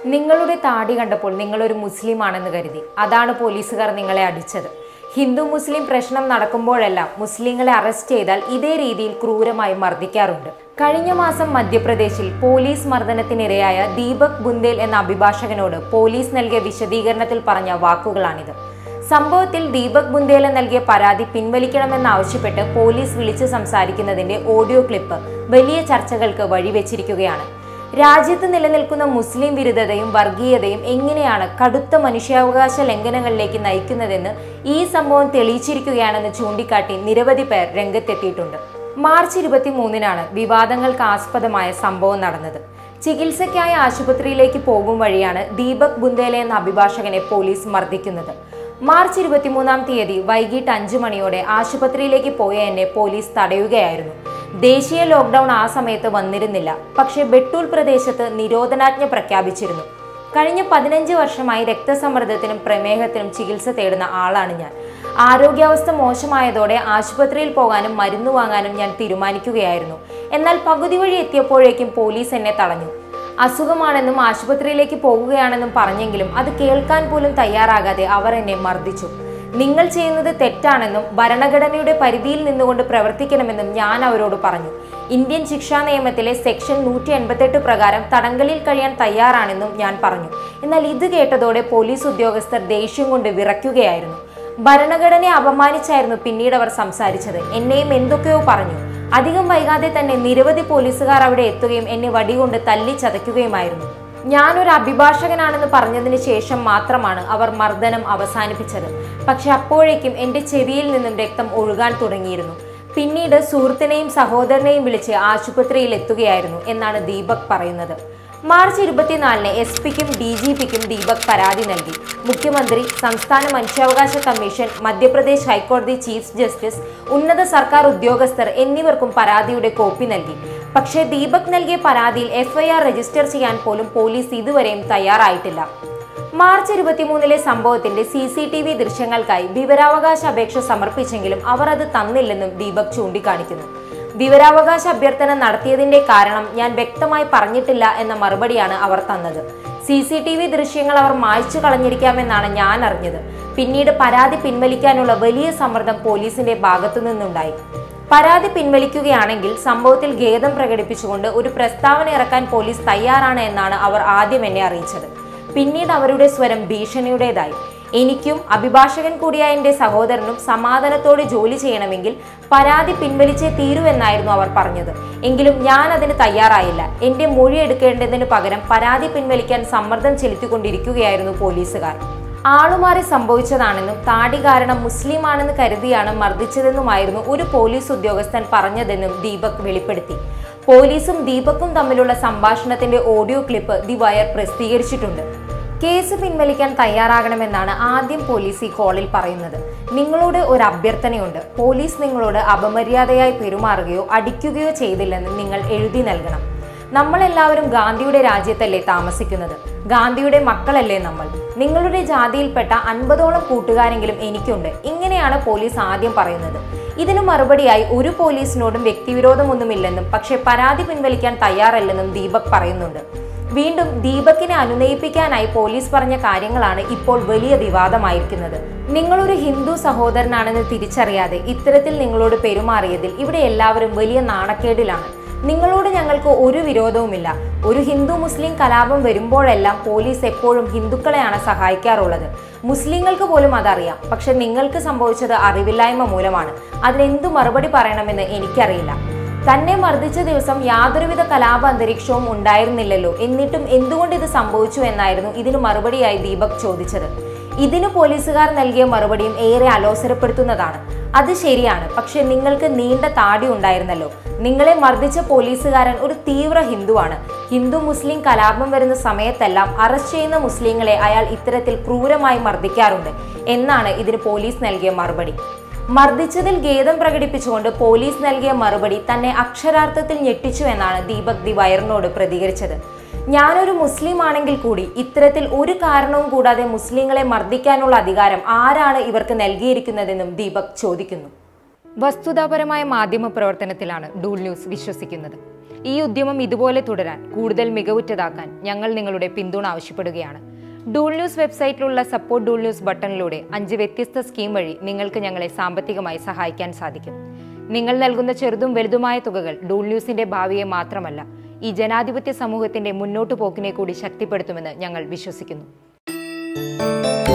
നിങ്ങളുടെ താടി കണ്ടപ്പോൾ നിങ്ങളൊരു മുസ്ലിം ആണെന്ന് കരുതി അതാണ് പോലീസുകാർ നിങ്ങളെ അടിച്ചത് ഹിന്ദു മുസ്ലിം പ്രശ്നം നടക്കുമ്പോഴെല്ലാം മുസ്ലിങ്ങളെ അറസ്റ്റ് ചെയ്താൽ ഇതേ രീതിയിൽ ക്രൂരമായി മർദ്ദിക്കാറുണ്ട് കഴിഞ്ഞ മാസം മധ്യപ്രദേശിൽ പോലീസ് മർദ്ദനത്തിനിരയായ ദീപക് ബുന്ദേൽ എന്ന അഭിഭാഷകനോട് പോലീസ് നൽകിയ വിശദീകരണത്തിൽ പറഞ്ഞ വാക്കുകളാണിത് സംഭവത്തിൽ ദീപക് ബുന്ദേല നൽകിയ പരാതി പിൻവലിക്കണമെന്നാവശ്യപ്പെട്ട് പോലീസ് വിളിച്ച് സംസാരിക്കുന്നതിന്റെ ഓഡിയോ ക്ലിപ്പ് വലിയ ചർച്ചകൾക്ക് വഴിവെച്ചിരിക്കുകയാണ് രാജ്യത്ത് നിലനിൽക്കുന്ന മുസ്ലിം വിരുദ്ധതയും വർഗീയതയും എങ്ങനെയാണ് കടുത്ത മനുഷ്യാവകാശ ലംഘനങ്ങളിലേക്ക് നയിക്കുന്നതെന്ന് ഈ സംഭവം തെളിയിച്ചിരിക്കുകയാണെന്ന് ചൂണ്ടിക്കാട്ടി നിരവധി പേർ രംഗത്തെത്തിയിട്ടുണ്ട് മാർച്ച് ഇരുപത്തി മൂന്നിനാണ് വിവാദങ്ങൾക്ക് ആസ്പദമായ സംഭവം നടന്നത് ചികിത്സയ്ക്കായി ആശുപത്രിയിലേക്ക് പോകും വഴിയാണ് ദീപക് ബുന്ദേല എന്ന അഭിഭാഷകനെ പോലീസ് മർദ്ദിക്കുന്നത് മാർച്ച് ഇരുപത്തിമൂന്നാം തീയതി വൈകിട്ട് അഞ്ചു മണിയോടെ ആശുപത്രിയിലേക്ക് പോയ എന്നെ പോലീസ് തടയുകയായിരുന്നു ദേശീയ ലോക്ക്ഡൌൺ ആ സമയത്ത് വന്നിരുന്നില്ല പക്ഷേ ബെട്ടൂൾ പ്രദേശത്ത് നിരോധനാജ്ഞ പ്രഖ്യാപിച്ചിരുന്നു കഴിഞ്ഞ പതിനഞ്ച് വർഷമായി രക്തസമ്മർദ്ദത്തിനും പ്രമേഹത്തിനും ചികിത്സ തേടുന്ന ആളാണ് ഞാൻ ആരോഗ്യാവസ്ഥ മോശമായതോടെ ആശുപത്രിയിൽ പോകാനും മരുന്ന് വാങ്ങാനും ഞാൻ തീരുമാനിക്കുകയായിരുന്നു എന്നാൽ പകുതി വഴി എത്തിയപ്പോഴേക്കും പോലീസ് എന്നെ തടഞ്ഞു അസുഖമാണെന്നും ആശുപത്രിയിലേക്ക് പോകുകയാണെന്നും പറഞ്ഞെങ്കിലും അത് കേൾക്കാൻ പോലും തയ്യാറാകാതെ അവർ എന്നെ മർദ്ദിച്ചു നിങ്ങൾ ചെയ്യുന്നത് തെറ്റാണെന്നും ഭരണഘടനയുടെ പരിധിയിൽ നിന്നുകൊണ്ട് പ്രവർത്തിക്കണമെന്നും ഞാൻ അവരോട് പറഞ്ഞു ഇന്ത്യൻ ശിക്ഷാ നിയമത്തിലെ സെക്ഷൻ നൂറ്റി എൺപത്തെട്ട് പ്രകാരം തടങ്കലിൽ കഴിയാൻ തയ്യാറാണെന്നും ഞാൻ പറഞ്ഞു എന്നാൽ ഇത് കേട്ടതോടെ പോലീസ് ഉദ്യോഗസ്ഥർ ദേഷ്യം കൊണ്ട് വിറയ്ക്കുകയായിരുന്നു ഭരണഘടനയെ അപമാനിച്ചായിരുന്നു പിന്നീട് അവർ സംസാരിച്ചത് എന്നെയും എന്തൊക്കെയോ പറഞ്ഞു അധികം വൈകാതെ തന്നെ നിരവധി പോലീസുകാർ അവിടെ എത്തുകയും എന്നെ വടികൊണ്ട് തല്ലി ചതയ്ക്കുകയുമായിരുന്നു ഞാനൊരു അഭിഭാഷകനാണെന്ന് പറഞ്ഞതിന് ശേഷം മാത്രമാണ് അവർ മർദ്ദനം അവസാനിപ്പിച്ചത് പക്ഷെ അപ്പോഴേക്കും എൻ്റെ ചെവിയിൽ നിന്നും രക്തം ഒഴുകാൻ തുടങ്ങിയിരുന്നു പിന്നീട് സുഹൃത്തിനെയും സഹോദരനെയും വിളിച്ച് ആശുപത്രിയിൽ എത്തുകയായിരുന്നു എന്നാണ് ദീപക് പറയുന്നത് മാർച്ച് ഇരുപത്തിനാലിന് എസ് പിക്കും ഡി ജി പിക്കും ദീപക് പരാതി നൽകി മുഖ്യമന്ത്രി സംസ്ഥാന മനുഷ്യാവകാശ കമ്മീഷൻ മധ്യപ്രദേശ് ഹൈക്കോടതി ചീഫ് ജസ്റ്റിസ് ഉന്നത സർക്കാർ ഉദ്യോഗസ്ഥർ എന്നിവർക്കും പരാതിയുടെ കോപ്പി നൽകി പക്ഷേ ദീപക് നൽകിയ പരാതിയിൽ എഫ്ഐആർ രജിസ്റ്റർ ചെയ്യാൻ പോലും പോലീസ് ഇതുവരെയും തയ്യാറായിട്ടില്ല മാർച്ച് ഇരുപത്തിമൂന്നിലെ സംഭവത്തിന്റെ സി സി ടി വി ദൃശ്യങ്ങൾക്കായി വിവരാവകാശ അപേക്ഷ സമർപ്പിച്ചെങ്കിലും അവർ അത് തന്നില്ലെന്നും ദീപക് ചൂണ്ടിക്കാണിക്കുന്നു വിവരാവകാശ അഭ്യർത്ഥന നടത്തിയതിന്റെ കാരണം ഞാൻ വ്യക്തമായി പറഞ്ഞിട്ടില്ല എന്ന മറുപടിയാണ് അവർ തന്നത് സി സി ടി വി ദൃശ്യങ്ങൾ അവർ മായ്ച്ചു കളഞ്ഞിരിക്കാമെന്നാണ് ഞാൻ അറിഞ്ഞത് പിന്നീട് പരാതി പിൻവലിക്കാനുള്ള വലിയ സമ്മർദ്ദം പോലീസിന്റെ ഭാഗത്തു നിന്നുണ്ടായി പരാതി പിൻവലിക്കുകയാണെങ്കിൽ സംഭവത്തിൽ ഖേദം പ്രകടിപ്പിച്ചുകൊണ്ട് ഒരു പ്രസ്താവന ഇറക്കാൻ പോലീസ് തയ്യാറാണ് എന്നാണ് അവർ ആദ്യം എന്നെ അറിയിച്ചത് പിന്നീട് അവരുടെ സ്വരം ഭീഷണിയുടേതായി എനിക്കും അഭിഭാഷകൻ കൂടിയായ എൻ്റെ സഹോദരനും സമാധാനത്തോടെ ജോലി ചെയ്യണമെങ്കിൽ പരാതി പിൻവലിച്ചേ തീരുവെന്നായിരുന്നു അവർ പറഞ്ഞത് എങ്കിലും ഞാൻ അതിന് തയ്യാറായില്ല എൻ്റെ മൊഴി എടുക്കേണ്ടതിന് പകരം പരാതി പിൻവലിക്കാൻ സമ്മർദ്ദം ചെലുത്തിക്കൊണ്ടിരിക്കുകയായിരുന്നു പോലീസുകാർ ആളുമാറി സംഭവിച്ചതാണെന്നും താടി കാരണം മുസ്ലിം ആണെന്ന് കരുതിയാണ് മർദ്ദിച്ചതെന്നുമായിരുന്നു ഒരു പോലീസ് ഉദ്യോഗസ്ഥൻ പറഞ്ഞതെന്നും ദീപക് വെളിപ്പെടുത്തി പോലീസും ദീപക്കും തമ്മിലുള്ള സംഭാഷണത്തിന്റെ ഓഡിയോ ക്ലിപ്പ് ദി വയർ പ്രസിദ്ധീകരിച്ചിട്ടുണ്ട് കേസ് പിൻവലിക്കാൻ തയ്യാറാകണമെന്നാണ് ആദ്യം പോലീസ് ഈ കോളിൽ പറയുന്നത് നിങ്ങളോട് ഒരു അഭ്യർത്ഥനയുണ്ട് പോലീസ് നിങ്ങളോട് അപമര്യാദയായി പെരുമാറുകയോ അടിക്കുകയോ ചെയ്തില്ലെന്ന് നിങ്ങൾ എഴുതി നൽകണം നമ്മളെല്ലാവരും ഗാന്ധിയുടെ രാജ്യത്തല്ലേ താമസിക്കുന്നത് ഗാന്ധിയുടെ മക്കളല്ലേ നമ്മൾ നിങ്ങളുടെ ജാതിയിൽപ്പെട്ട അൻപതോളം കൂട്ടുകാരെങ്കിലും എനിക്കുണ്ട് ഇങ്ങനെയാണ് പോലീസ് ആദ്യം പറയുന്നത് ഇതിനു മറുപടിയായി ഒരു പോലീസിനോടും വ്യക്തിവിരോധമൊന്നുമില്ലെന്നും പക്ഷേ പരാതി പിൻവലിക്കാൻ തയ്യാറല്ലെന്നും ദീപക് പറയുന്നുണ്ട് വീണ്ടും ദീപകിനെ അനുനയിപ്പിക്കാനായി പോലീസ് പറഞ്ഞ കാര്യങ്ങളാണ് ഇപ്പോൾ വലിയ വിവാദമായിരിക്കുന്നത് നിങ്ങളൊരു ഹിന്ദു സഹോദരനാണെന്ന് തിരിച്ചറിയാതെ ഇത്തരത്തിൽ നിങ്ങളോട് പെരുമാറിയതിൽ ഇവിടെ എല്ലാവരും വലിയ നാണക്കേടിലാണ് നിങ്ങളോട് ഞങ്ങൾക്ക് ഒരു വിരോധവുമില്ല ഒരു ഹിന്ദു മുസ്ലിം കലാപം വരുമ്പോഴെല്ലാം പോലീസ് എപ്പോഴും ഹിന്ദുക്കളെയാണ് സഹായിക്കാറുള്ളത് മുസ്ലിങ്ങൾക്ക് പോലും അതറിയാം പക്ഷെ നിങ്ങൾക്ക് സംഭവിച്ചത് അറിവില്ലായ്മ മൂലമാണ് അതിനെന്തു മറുപടി പറയണമെന്ന് എനിക്കറിയില്ല തന്നെ മർദ്ദിച്ച ദിവസം യാതൊരുവിധ കലാപ അന്തരീക്ഷവും ഉണ്ടായിരുന്നില്ലല്ലോ എന്നിട്ടും എന്തുകൊണ്ട് ഇത് സംഭവിച്ചു എന്നായിരുന്നു ഇതിന് മറുപടിയായി ദീപക് ചോദിച്ചത് ഇതിന് പോലീസുകാർ നൽകിയ മറുപടിയും ഏറെ അലോസരപ്പെടുത്തുന്നതാണ് അത് ശരിയാണ് പക്ഷെ നിങ്ങൾക്ക് നീണ്ട താടി ഉണ്ടായിരുന്നല്ലോ നിങ്ങളെ മർദ്ദിച്ച പോലീസുകാരൻ ഒരു തീവ്ര ഹിന്ദുവാണ് ഹിന്ദു മുസ്ലിം കലാപം വരുന്ന സമയത്തെല്ലാം അറസ്റ്റ് ചെയ്യുന്ന മുസ്ലിങ്ങളെ അയാൾ ഇത്തരത്തിൽ ക്രൂരമായി മർദ്ദിക്കാറുണ്ട് എന്നാണ് ഇതിന് പോലീസ് നൽകിയ മറുപടി മർദ്ദിച്ചതിൽ ഖേദം പ്രകടിപ്പിച്ചുകൊണ്ട് പോലീസ് നൽകിയ മറുപടി തന്നെ അക്ഷരാർത്ഥത്തിൽ ഞെട്ടിച്ചു എന്നാണ് ദീപക് ദി വയറിനോട് പ്രതികരിച്ചത് ഞാനൊരു മുസ്ലിം ആണെങ്കിൽ കൂടി ഇത്തരത്തിൽ ഒരു കാരണവും കൂടാതെ മുസ്ലിങ്ങളെ മർദ്ദിക്കാനുള്ള അധികാരം ആരാണ് ഇവർക്ക് നൽകിയിരിക്കുന്നതെന്നും ദീപക് ചോദിക്കുന്നു വസ്തുതാപരമായ മാധ്യമ പ്രവർത്തനത്തിലാണ് ഡൂൾ ന്യൂസ് വിശ്വസിക്കുന്നത് ഈ ഉദ്യമം ഇതുപോലെ തുടരാൻ കൂടുതൽ മികവുറ്റതാക്കാൻ ഞങ്ങൾ നിങ്ങളുടെ പിന്തുണ ആവശ്യപ്പെടുകയാണ് ഡൂൾ ന്യൂസ് വെബ്സൈറ്റിലുള്ള സപ്പോർട്ട് ഡൂൾ ന്യൂസ് ബട്ടണിലൂടെ അഞ്ച് വ്യത്യസ്ത സ്കീം വഴി നിങ്ങൾക്ക് ഞങ്ങളെ സാമ്പത്തികമായി സഹായിക്കാൻ സാധിക്കും നിങ്ങൾ നൽകുന്ന ചെറുതും വലുതുമായ തുകകൾ ഡൂൾ ന്യൂസിന്റെ ഭാവിയെ മാത്രമല്ല ഈ ജനാധിപത്യ സമൂഹത്തിന്റെ മുന്നോട്ടു പോക്കിനെ കൂടി ശക്തിപ്പെടുത്തുമെന്ന് ഞങ്ങൾ വിശ്വസിക്കുന്നു